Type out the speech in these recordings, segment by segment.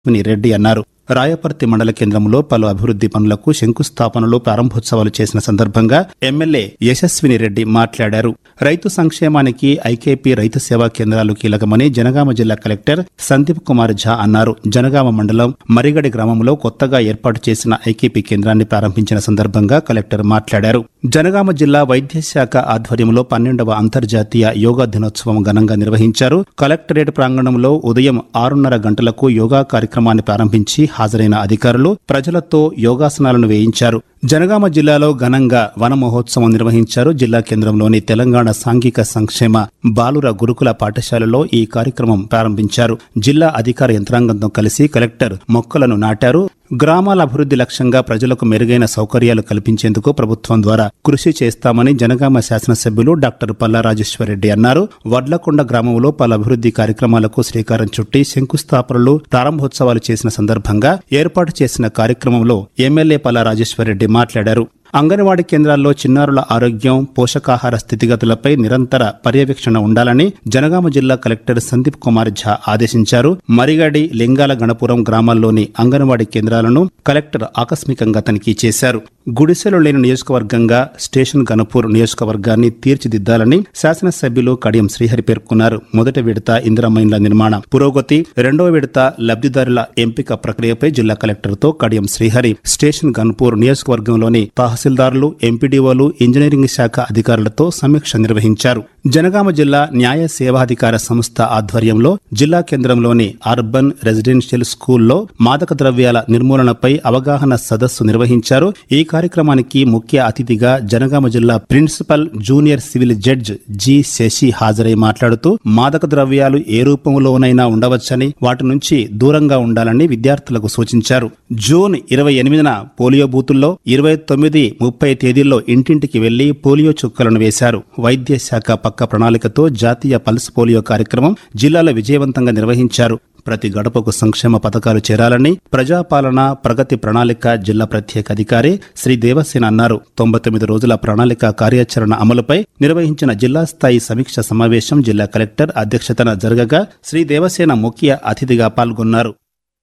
రెడ్డి అన్నారు రాయపర్తి మండల కేంద్రంలో పలు అభివృద్ది పనులకు శంకుస్థాపనలు ప్రారంభోత్సవాలు చేసిన సందర్భంగా ఎమ్మెల్యే యశస్విని రెడ్డి మాట్లాడారు రైతు సంక్షేమానికి ఐకేపీ రైతు సేవా కేంద్రాలు కీలకమని జనగామ జిల్లా కలెక్టర్ సందీప్ కుమార్ ఝా అన్నారు జనగామ మండలం మరిగడి గ్రామంలో కొత్తగా ఏర్పాటు చేసిన ఐకేపీ కేంద్రాన్ని ప్రారంభించిన సందర్భంగా కలెక్టర్ మాట్లాడారు జనగామ జిల్లా వైద్య శాఖ ఆధ్వర్యంలో పన్నెండవ అంతర్జాతీయ యోగా దినోత్సవం ఘనంగా నిర్వహించారు కలెక్టరేట్ ప్రాంగణంలో ఉదయం ఆరున్నర గంటలకు యోగా కార్యక్రమాన్ని ప్రారంభించి హాజరైన అధికారులు ప్రజలతో యోగాసనాలను వేయించారు జనగామ జిల్లాలో ఘనంగా వన మహోత్సవం నిర్వహించారు జిల్లా కేంద్రంలోని తెలంగాణ సాంఘిక సంక్షేమ బాలుర గురుకుల పాఠశాలలో ఈ కార్యక్రమం ప్రారంభించారు జిల్లా అధికార యంత్రాంగంతో కలిసి కలెక్టర్ మొక్కలను నాటారు గ్రామాల అభివృద్ధి లక్ష్యంగా ప్రజలకు మెరుగైన సౌకర్యాలు కల్పించేందుకు ప్రభుత్వం ద్వారా కృషి చేస్తామని జనగామ శాసనసభ్యులు డాక్టర్ పల్లా రాజేశ్వరరెడ్డి అన్నారు వడ్లకొండ గ్రామంలో పలు అభివృద్ధి కార్యక్రమాలకు శ్రీకారం చుట్టి శంకుస్థాపనలు ప్రారంభోత్సవాలు చేసిన సందర్భంగా ఏర్పాటు చేసిన కార్యక్రమంలో ఎమ్మెల్యే పల్లా రాజేశ్వరరెడ్డి మాట్లాడారు అంగన్వాడీ కేంద్రాల్లో చిన్నారుల ఆరోగ్యం పోషకాహార స్థితిగతులపై నిరంతర పర్యవేక్షణ ఉండాలని జనగామ జిల్లా కలెక్టర్ సందీప్ కుమార్ ఝా ఆదేశించారు మరిగడి లింగాల గణపురం గ్రామాల్లోని అంగన్వాడీ కేంద్రాలను కలెక్టర్ ఆకస్మికంగా తనిఖీ చేశారు గుడిసెలు లేని నియోజకవర్గంగా స్టేషన్ గణపూర్ నియోజకవర్గాన్ని తీర్చిదిద్దాలని శాసనసభ్యులు కడియం శ్రీహరి పేర్కొన్నారు మొదటి విడత ఇందిరమైన్ల నిర్మాణ పురోగతి రెండవ విడత లబ్దిదారుల ఎంపిక ప్రక్రియపై జిల్లా కలెక్టర్తో కడియం శ్రీహరి స్టేషన్ గన్పూర్ నియోజకవర్గంలోని తహసీల్దారులు ఎంపీడీఓలు ఇంజనీరింగ్ శాఖ అధికారులతో సమీక్ష నిర్వహించారు జనగామ జిల్లా న్యాయ సేవాధికార సంస్థ ఆధ్వర్యంలో జిల్లా కేంద్రంలోని అర్బన్ రెసిడెన్షియల్ స్కూల్లో మాదక ద్రవ్యాల నిర్మూలనపై అవగాహన సదస్సు నిర్వహించారు ఈ కార్యక్రమానికి ముఖ్య అతిథిగా జనగామ జిల్లా principal junior civil judge G Shashi హాజరై మాట్లాడుతూ మాదక ద్రవ్యాలు ఏ రూపంలోనైనా ఉండవచ్చని వాటి నుంచి దూరంగా ఉండాలని విద్యార్థులకు సూచించారు జూన్ ఇరవై ఎనిమిదిన పోలియో బూతుల్లో ఇరవై తొమ్మిది ముప్పై తేదీల్లో ఇంటింటికి వెళ్లి పోలియో చుక్కలను వేశారు వైద్య శాఖ పక్క ప్రణాళికతో జాతీయ పల్స్ పోలియో కార్యక్రమం జిల్లాలో విజయవంతంగా నిర్వహించారు ప్రతి గడపకు సంక్షేమ పథకాలు చేరాలని ప్రజాపాలన ప్రగతి ప్రణాళిక జిల్లా ప్రత్యేక అధికారి శ్రీ దేవసేన అన్నారు తొంభై తొమ్మిది రోజుల ప్రణాళిక కార్యాచరణ అమలుపై నిర్వహించిన జిల్లా స్థాయి సమీక్ష సమావేశం జిల్లా కలెక్టర్ అధ్యక్షతన జరగగా శ్రీ దేవసేన ముఖ్య అతిథిగా పాల్గొన్నారు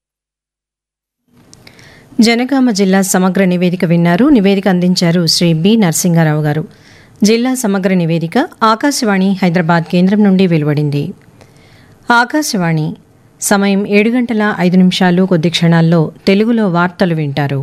జనగామ జిల్లా సమగ్ర నివేదిక విన్నారు నివేదిక అందించారు శ్రీ బి నరసింగారావు గారు జిల్లా సమగ్ర నివేదిక ఆకాశవాణి హైదరాబాద్ కేంద్రం నుండి వెలువడింది ఆకాశవాణి సమయం ఏడు గంటల ఐదు నిమిషాలు కొద్ది క్షణాల్లో తెలుగులో వార్తలు వింటారు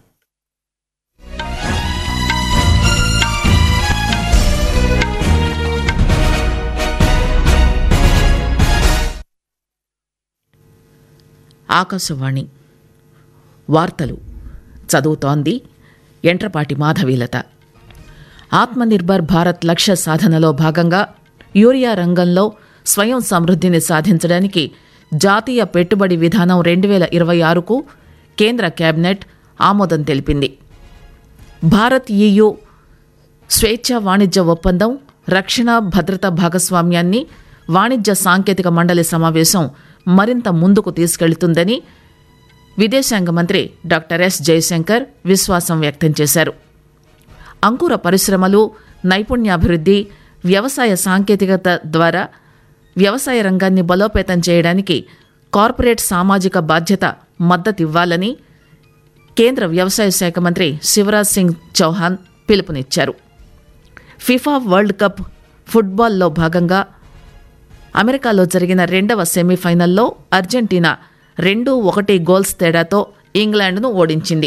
ఆకాశవాణి వార్తలు చదువుతోంది ఎంట్రపాటి మాధవీలత ఆత్మనిర్భర్ భారత్ లక్ష్య సాధనలో భాగంగా యూరియా రంగంలో స్వయం సమృద్ధిని సాధించడానికి జాతీయ పెట్టుబడి విధానం రెండు వేల ఇరవై ఆరుకు కేంద్ర కేబినెట్ ఆమోదం తెలిపింది భారత్ ఈయు స్వేచ్ఛ వాణిజ్య ఒప్పందం రక్షణ భద్రత భాగస్వామ్యాన్ని వాణిజ్య సాంకేతిక మండలి సమావేశం మరింత ముందుకు తీసుకెళ్తుందని విదేశాంగ మంత్రి డాక్టర్ ఎస్ జయశంకర్ విశ్వాసం వ్యక్తం చేశారు అంకుర పరిశ్రమలు నైపుణ్యాభివృద్ధి వ్యవసాయ సాంకేతికత ద్వారా వ్యవసాయ రంగాన్ని బలోపేతం చేయడానికి కార్పొరేట్ సామాజిక బాధ్యత మద్దతివ్వాలని కేంద్ర వ్యవసాయ శాఖ మంత్రి శివరాజ్ సింగ్ చౌహాన్ పిలుపునిచ్చారు ఫిఫా వరల్డ్ కప్ ఫుట్బాల్లో భాగంగా అమెరికాలో జరిగిన రెండవ సెమీఫైనల్లో అర్జెంటీనా రెండు ఒకటి గోల్స్ తేడాతో ఇంగ్లాండ్ను ఓడించింది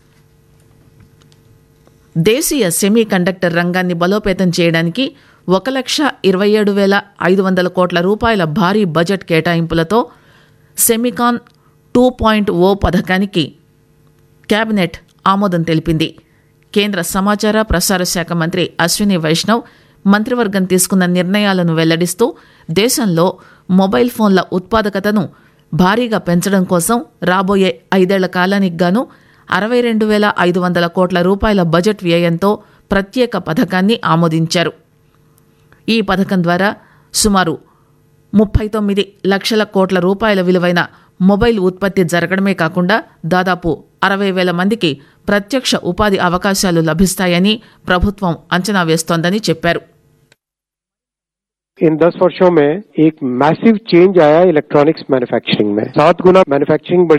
దేశీయ సెమీ కండక్టర్ రంగాన్ని బలోపేతం చేయడానికి ఒక లక్ష ఇరవై ఏడు వేల ఐదు వందల కోట్ల రూపాయల భారీ బడ్జెట్ కేటాయింపులతో సెమికాన్ టూ పాయింట్ ఓ పథకానికి కేబినెట్ ఆమోదం తెలిపింది కేంద్ర సమాచార ప్రసార శాఖ మంత్రి అశ్విని వైష్ణవ్ మంత్రివర్గం తీసుకున్న నిర్ణయాలను వెల్లడిస్తూ దేశంలో మొబైల్ ఫోన్ల ఉత్పాదకతను భారీగా పెంచడం కోసం రాబోయే ఐదేళ్ల కాలానికి గాను అరవై రెండు వేల ఐదు వందల కోట్ల రూపాయల బడ్జెట్ వ్యయంతో ప్రత్యేక పథకాన్ని ఆమోదించారు ఈ పథకం ద్వారా సుమారు ముప్పై తొమ్మిది లక్షల కోట్ల రూపాయల విలువైన మొబైల్ ఉత్పత్తి జరగడమే కాకుండా దాదాపు అరవై వేల మందికి ప్రత్యక్ష ఉపాధి అవకాశాలు లభిస్తాయని ప్రభుత్వం అంచనా వేస్తోందని చెప్పారు इन दस वर्षों में एक मैसिव चेंज आया इलेक्ट्रॉनिक्स मैन्युफैक्चरिंग में सात गुना मैन्युफैक्चरिंग बढ़ी